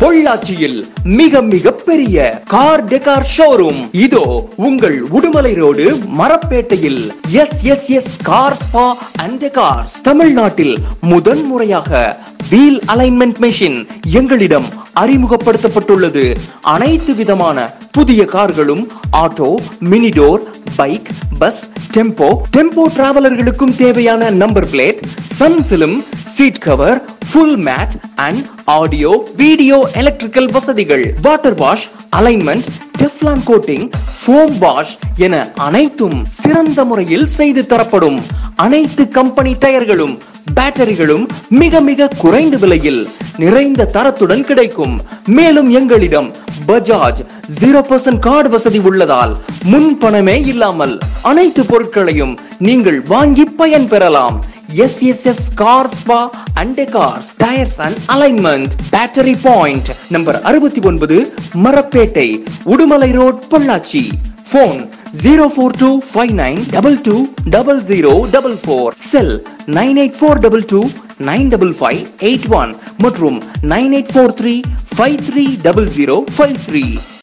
பொள்ளாச்சியில் மிக மிக பெரிய கார் டெகார் ஷோரூம் இதோ உங்கள் உடுமலை ரோடு மரப்பேட்டையில் S S S car spa and decors தமிழ்நாட்டில் முதன் முறையாக வீல் அலைன்மெண்ட் மெஷின் எங்களிடம் அறிமுகப்படுத்தப்பட்டுள்ளது அனைத்து விதமான புதிய கார்களும் auto Minidor bike bus tempo tempo டிராவலர்களுக்கும் தேவையான number plate sun film seat cover full mat and audio video electrical வசதிகள் water wash alignment Teflon coating foam wash என அனைத்தும் சிறந்த முறையில் செய்து தரப்படும் அனைத்து கம்பெனி டயர்களும் பேட்டரிகளும் மிக மிக குறைந்த விலையில் நிறைந்த தரத்துடன் கிடைக்கும் மேலும் எங்களிடம் பஜாஜ் ஜீரோ பர்சன்ட் கார்டு வசதி உள்ளதால் முன் பணமே இல்லாமல் அனைத்து பொருட்களையும் நீங்கள் வாங்கி பயன் பெறலாம் S S S car spa and cars tyres and alignment battery point number அறுபத்தி ஒன்பது Marappettai Udumalai road Pollachi phone zero four two five nine double two double zero double four cell nine eight four double two nine double five eight one மற்றும் nine eight four three five three double zero five three